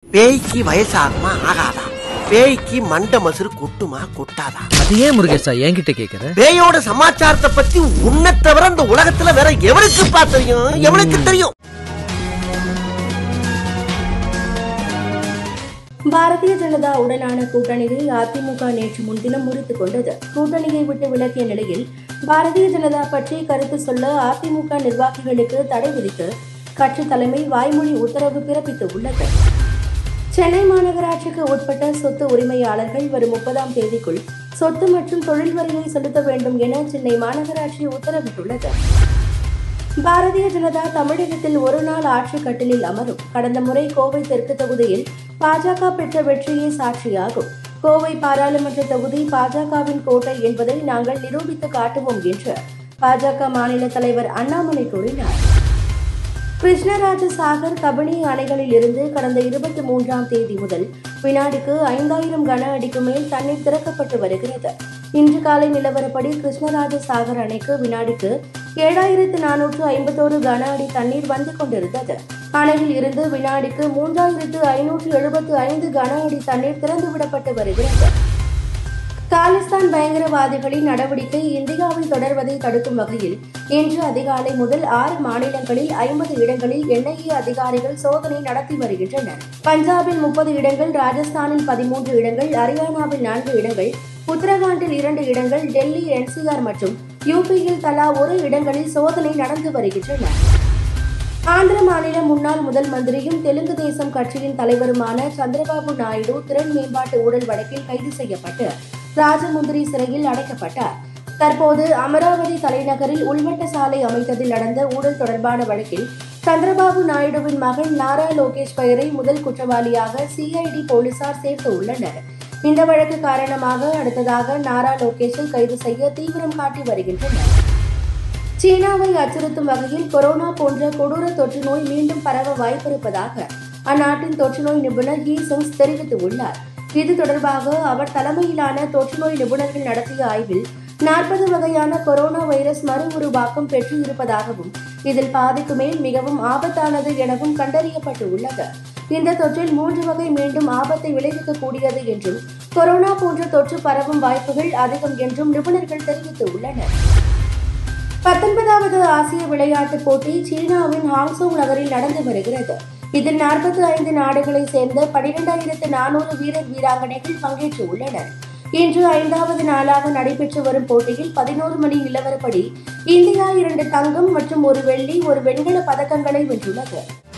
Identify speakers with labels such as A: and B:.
A: பேய்க்கு வயசாகுமா ஆகாதா பேய்க்கு மண்ட மசுறு கொட்டுமா கொட்டாதா
B: அது ஏன் முருகேசா என்கிட்ட கேக்குற
A: பேயோட சமாச்சாரத்தை பத்தி உன்னை தவிர இந்த உலகத்துல வேற எவனுக்கு தெரியும் எவனுக்கு தெரியும்
C: பாரதிய ஜனதா உடனான கூட்டணியை அதிமுக நேற்று முன்தினம் முறித்துக் கொண்டது கூட்டணியை விட்டு விலகிய நிலையில் பாரதிய ஜனதா பற்றி கருத்து சொல்ல அதிமுக நிர்வாகிகளுக்கு தடை விதித்து கட்சி தலைமை வாய்மொழி உத்தரவு பிறப்பித்து உள்ளது சென்னை மாநகராட்சிக்கு உட்பட்ட சொத்து உரிமையாளர்கள் வரும் முப்பதாம் தேதிக்குள் சொத்து மற்றும் தொழில் வரியை செலுத்த வேண்டும் என சென்னை மாநகராட்சி உத்தரவிட்டுள்ளது பாரதிய ஜனதா தமிழகத்தில் ஒரு நாள் ஆட்சி கட்டிலில் அமரும் கடந்த முறை கோவை தெற்கு தொகுதியில் பாஜக பெற்ற வெற்றியே சாட்சியாகும் கோவை பாராளுமன்ற தொகுதி பாஜகவின் கோட்டை என்பதை நாங்கள் நிரூபித்து காட்டுவோம் என்று பாஜக மாநில தலைவர் அண்ணாமலை கூறினார் கிருஷ்ணராஜ சாகர் கபினி அணைகளில் இருந்து கடந்த இருபத்தி மூன்றாம் தேதி முதல் வினாடிக்கு ஐந்தாயிரம் கன அடிக்கு மேல் தண்ணீர் திறக்கப்பட்டு வருகிறது இன்று காலை நிலவரப்படி கிருஷ்ணராஜ சாகர் அணைக்கு வினாடிக்கு ஏழாயிரத்து நானூற்று ஐம்பத்தோரு கன அடி தண்ணீர் வந்து கொண்டிருந்தது அணையில் இருந்து வினாடிக்கு மூன்றாயிரத்து ஐநூற்று எழுபத்து ஐந்து கன அடி தண்ணீர் திறந்துவிடப்பட்டு வருகிறது காலிஸ்தான் பயங்கரவாதிகளின் நடவடிக்கை இந்தியாவில் தொடர்வதை தடுக்கும் வகையில் இன்று அதிகாலை முதல் ஆறு மாநிலங்களில் ஐம்பது இடங்களில் என்ஐஏ அதிகாரிகள் சோதனை நடத்தி வருகின்றனர் பஞ்சாபில் முப்பது இடங்கள் ராஜஸ்தானில் பதிமூன்று இடங்கள் ஹரியானாவில் நான்கு இடங்கள் உத்தரகாண்டில் இரண்டு இடங்கள் டெல்லி என்சிஆர் மற்றும் யூபியில் தலா ஒரு இடங்களில் சோதனை நடந்து வருகின்றன ஆந்திர மாநில முன்னாள் முதல் மந்திரியும் தெலுங்கு தேசம் கட்சியின் தலைவருமான சந்திரபாபு நாயுடு திறன் மேம்பாட்டு ஊழல் வழக்கில் கைது செய்யப்பட்டு ராஜமுந்திரி சிறையில் அடைக்கப்பட்டார் தற்போது அமராவதி தலைநகரில் உள்வட்ட சாலை அமைத்ததில் நடந்த ஊழல் தொடர்பான வழக்கில் சந்திரபாபு நாயுடுவின் மகன் நாரா லோகேஷ் பெயரை முதல் குற்றவாளியாக சிஐடி போலீசார் சேர்த்து உள்ளனர் இந்த வழக்கு காரணமாக அடுத்ததாக நாரா லோகேஷை கைது செய்ய தீவிரம் காட்டி வருகின்றனர் சீனாவை அச்சுறுத்தும் வகையில் கொரோனா போன்ற கொடூர தொற்று நோய் மீண்டும் பரவ வாய்ப்பிருப்பதாக அந்நாட்டின் தொற்றுநோய் நிபுணர் ஹீ சுங்ஸ் தெரிவித்துள்ளார் இது தொடர்பாக அவர் தலைமையிலான தொற்றுநோய் நிபுணர்கள் நடத்திய ஆய்வில் நாற்பது வகையான கொரோனா வைரஸ் மறு உருவாக்கம் பெற்று இருப்பதாகவும் இதில் பாதிக்கு மேல் மிகவும் ஆபத்தானது எனவும் கண்டறியப்பட்டு உள்ளது இந்த தொற்றில் மூன்று வகை மீண்டும் ஆபத்தை விளைவிக்கக்கூடியது என்றும் கொரோனா போன்ற தொற்று பரவும் வாய்ப்புகள் அதிகம் என்றும் நிபுணர்கள் தெரிவித்துள்ளனர் பத்தொன்பதாவது ஆசிய விளையாட்டுப் போட்டி சீனாவின் ஹாங்சோங் நகரில் நடந்து வருகிறது இதில் நாற்பத்தி ஐந்து நாடுகளை சேர்ந்த பனிரெண்டாயிரத்து நானூறு வீரர் வீராங்கனைகள் பங்கேற்று உள்ளனர் இன்று ஐந்தாவது நாளாக நடைபெற்று வரும் போட்டியில் பதினோரு மணி நிலவரப்படி இந்தியா இரண்டு தங்கம் மற்றும் ஒரு வெள்ளி ஒரு வெண்கல பதக்கங்களை வென்றுள்ளது